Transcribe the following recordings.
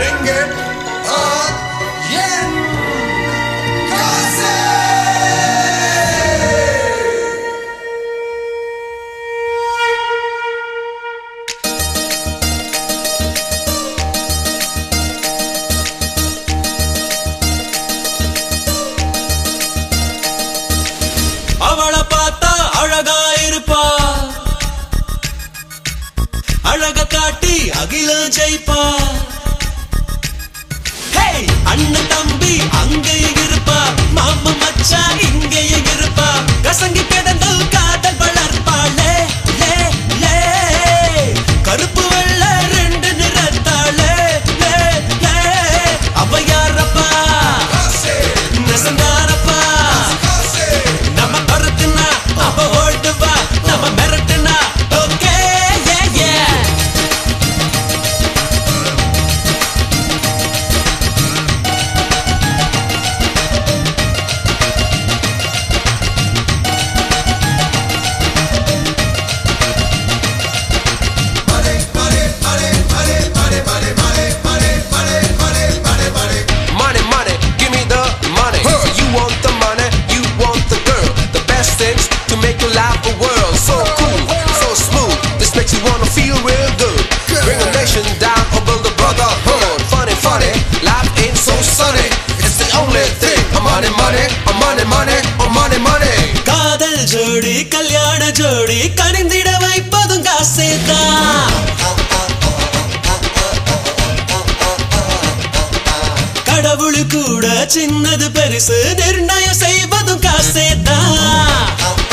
ringgit ஆ என் காசே அவளை பார்த்தா அழகா இருப்பா அழக காட்டி அகிலம் ஜெயிப்பா ஹேய், அண்ணன் தம்பி அங்கேயே இருப்பா மாமா மச்சா இங்கேயே இருப்பா கசங்கி கிடந்து காதல் வளர்ப்பாளே லே லே கருப்பு வெள்ள ரெண்டு நிறத்தாளே லே லே அவ யாரப்பா காசே நெசந்தாரப்பா காசே நம்ம கருத்துனா அவ ஓடுவா நம்ம மிரட்டுனா ஓகே ஏ ஏ Money, money, give me the money. You want the money, you want the girl. The best things to make your life a world. So cool, so smooth. This makes you wanna feel real good. Bring a nation down or build a brotherhood. Funny, funny, life ain't so sunny. It's the only thing. A money, money, a money, money, a money, money. காதல் ஜோடி கல்யாண ஜோடி கனிந்திட வைப்பதும் காசேதான் கடவுள் கூட சின்னது பெருசு நிர்ணயம் செய்வதும் காசேதான்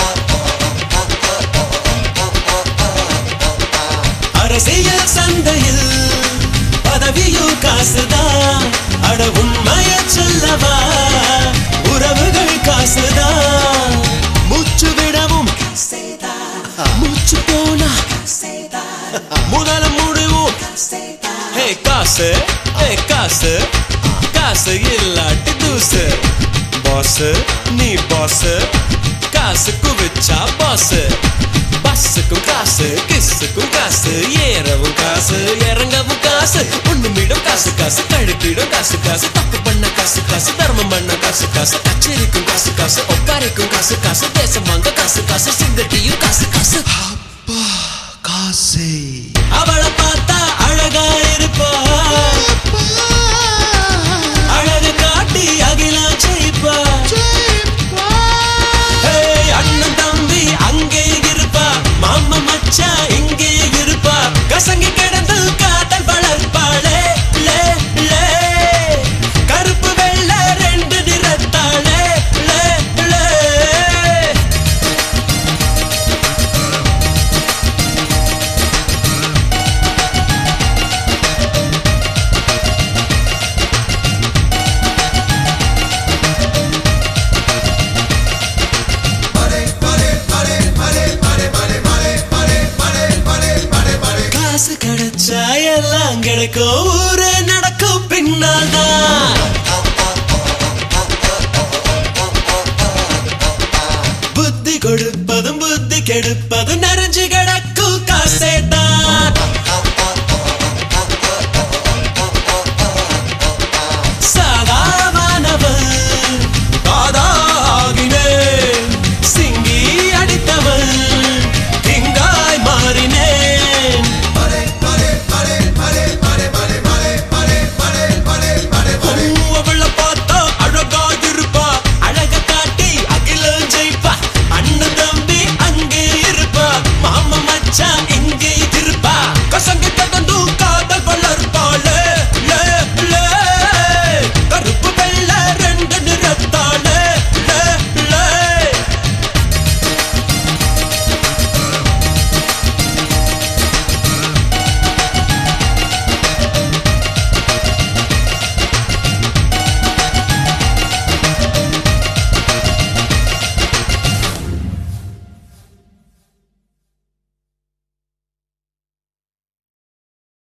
அரசியல் சந்தையில் பதவியும் காசுதான் அட உண்மைய சொல்லவா உறவுகள் காசுதான் மூச்சு விடவும் மூச்சு போனா முதல முடிவும் ஹே காசு ஹே காசு காசு இல்லாட்டி தூசு பாஸ் நீ பாஸ் காசு குவிச்சா பாஸ் பஸ்ஸுக்கும் காசு கிஸ்ஸுக்கும் காசு ஏறவும் காசு இறங்கவும் காசு ஒண்ணுமிடம் காசு காசு கழுத்திடும் காசு காசு தப்பு பண்ண காசு காசு தர்மம் பண்ண காசு காசு கச்சேரிக்கும் காசு காசு ஒப்பாரிக்கும் காசு காசு தேசம் வாங்க காசு காசு சிங்கட்டியும் காசு காசு காசே அவளை பார்த்தா அழகா இருப்பா அழகு காட்டி அகிலம் ஜெயிப்பா ஏய், அண்ணன் தம்பி அங்கே இருப்பா மாமா மச்சா இங்கே இருப்பா கசங்கி கிடந்து காதல் வளர்ப்பாளே லே லே கருப்பு வெள்ள ரெண்டு நிறத்தாளே லே லே காசு கிடைச்சா எல்லாம் கிடைக்கும் ஊரே நடக்கும் பின்னால் தான் புத்தி கொடுப்பதும் புத்தி கெடுப்பதும்